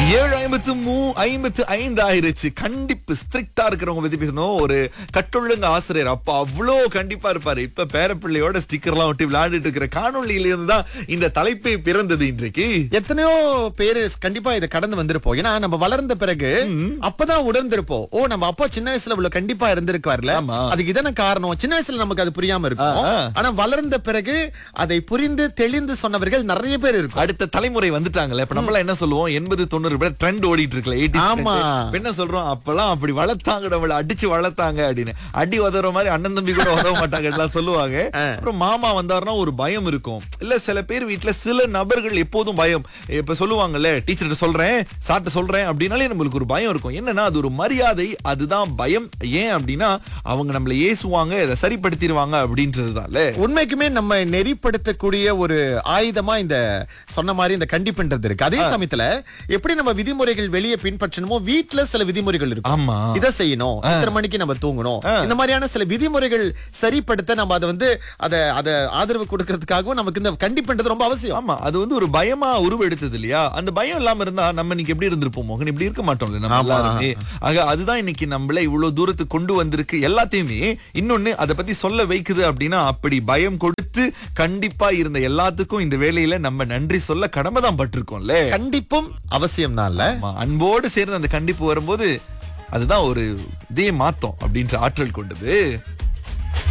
ஏழு ஐம்பத்து மூ ஐம்பத்து ஐந்து ஆயிருச்சு கண்டிப்பு ஸ்ட்ரிக்டா இருக்கிறவங்க பத்தி பேசணும் ஒரு கட்டுள்ளுங்க ஆசிரியர் அப்ப அவ்வளோ கண்டிப்பா இருப்பாரு இப்ப பேரப்பிள்ளையோட ஸ்டிக்கர் எல்லாம் ஒட்டி விளையாண்டுட்டு இருக்கிற காணொளியில இருந்து தான் இந்த தலைப்பே பிறந்தது இன்றைக்கு எத்தனையோ பேரு கண்டிப்பா இதை கடந்து வந்திருப்போம் ஏன்னா நம்ம வளர்ந்த பிறகு அப்பதான் உணர்ந்திருப்போம் ஓ நம்ம அப்பா சின்ன வயசுல இவ்வளவு கண்டிப்பா இருந்திருக்காருல ஆமா. அதுக்கு இதான காரணம் சின்ன வயசுல நமக்கு அது புரியாம இருக்கும் ஆ, ஆ. ஆனா வளர்ந்த பிறகு அதை புரிந்து தெளிந்து சொன்னவர்கள் நிறைய பேர் இருக்கும் அடுத்த தலைமுறை வந்துட்டாங்கல்ல இப்ப நம்மள என்ன சொல்லுவோம் எண்பது தொண்ணூறு பேர் ட்ரெண்ட் ஓடிட்டு இருக்கல 80s ஆமா. trend. இப்ப என்ன சொல்றோம் அப்பெல்லாம் அப்படி வளர்த்தாங்க நம்மள அடிச்சு வளர்த்தாங்க அப்படின்னு அடி உதற மாதிரி அண்ணன் தம்பி கூட உதவ மாட்டாங்க எல்லாம் சொல்லுவாங்க அப்புறம் மாமா வந்தாருன்னா ஒரு பயம் இருக்கும் இல்ல சில பேர் வீட்ல சில நபர்கள் எப்போதும் பயம் இப்ப சொல்லுவாங்கல்ல டீச்சர்கிட்ட சொல்றேன் சார்ட்ட சொல்றேன் அப்படின்னாலே நம்மளுக்கு ஒரு பயம் இருக்கும் என்னன்னா அது ஒரு மரியாதை அதுதான் பயம் ஏன் அப்படின்னா அவங்க நம்மள ஏசுவாங்க இதை சரிப்படுத்திடுவாங்க அப்படின்றதுதான்ல உண்மைக்குமே நம்ம நெறிப்படுத்தக்கூடிய ஒரு ஆயுதமா இந்த சொன்ன மாதிரி இந்த கண்டிப்புன்றது இருக்கு அதே சமயத்துல எப்படி நம்ம விதிமுறைகள் வெளியே பின்பற்றணுமோ வீட்ல சில விதிமுறைகள் இருக்கும் ஆமா இதை செய்யணும் இத்தனை மணிக்கு நம்ம தூங்கணும் இந்த மாதிரியான சில விதிமுறைகள் சரிப்படுத்த நம்ம அதை வந்து அத அத ஆதரவு கொடுக்கறதுக்காகவும் நமக்கு இந்த கண்டிப்புன்றது ரொம்ப அவசியம் ஆமா அது வந்து ஒரு பயமா உருவெடுத்தது இல்லையா அந்த பயம் இல்லாம இருந்தா நம்ம இன்னைக்கு எப்படி இருந்திருப்போம் மோகன் இப்படி இருக்க மாட்டோம்ல நம்ம ஆமா. எல்லாருமே ஆக அதுதான் இன்னைக்கு நம்மள இவ்வளவு தூரத்துக்கு கொண்டு வந்திருக்கு எல்லாத்தையுமே இன்னொன்னு அதை பத்தி சொல்ல வைக்குது அப்படின்னா அப்படி பயம் கொடுத்து கண்டிப்பா இருந்த எல்லாத்துக்கும் இந்த வேலையில நம்ம நன்றி சொல்ல கடமை தான் பட்டிருக்கோம்ல கண்டிப்பும் அவசியம் தான்ல ஆமா, அன்போடு சேர்ந்து அந்த கண்டிப்பு வரும்போது அதுதான் ஒரு இதே மாத்தம் அப்படின்ற ஆற்றல் கொண்டது